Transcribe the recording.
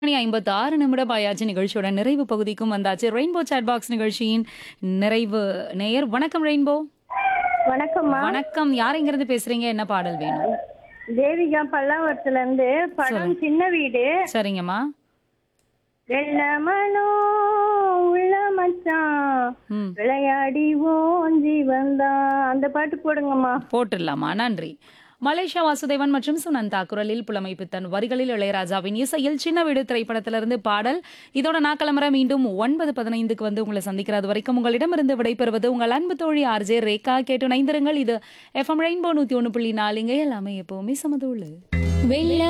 மணி ஐம்பத்தி ஆறு நிமிடம் ஆயாச்சு நிகழ்ச்சியோட நிறைவு பகுதிக்கும் வந்தாச்சு ரெயின்போ சாட் பாக்ஸ் நிகழ்ச்சியின் நிறைவு நேயர் வணக்கம் ரெயின்போ வணக்கம்மா வணக்கம் யார் இங்கிருந்து பேசுறீங்க என்ன பாடல் வேணும் தேவிகா பல்லாவரத்துல இருந்து படம் சின்ன வீடு சரிங்கம்மா வெள்ளமனோ உள்ள மச்சான் ம் விளையாடி ஓஞ்சி வந்தான் அந்த பாட்டு போடுங்கம்மா போட்டுடலாமா நன்றி மலேசியா வாசுதேவன் மற்றும் சுனந்தா குரலில் புலமை பித்தன் வரிகளில் இளையராஜாவின் இசையில் சின்ன வீடு திரைப்படத்திலிருந்து பாடல் இதோட நான் கிளம்புற மீண்டும் ஒன்பது பதினைந்துக்கு வந்து உங்களை சந்திக்கிறது வரைக்கும் உங்களிடமிருந்து விடைபெறுவது உங்கள் அன்பு தோழி ஆர்ஜே ரேகா கேட்டு நைந்திருங்கள் இது எஃப்எம் ரெயின்போ நூத்தி ஒன்று புள்ளி நாலுங்க எல்லாமே எப்பவுமே சமதுள்ளு வெள்ள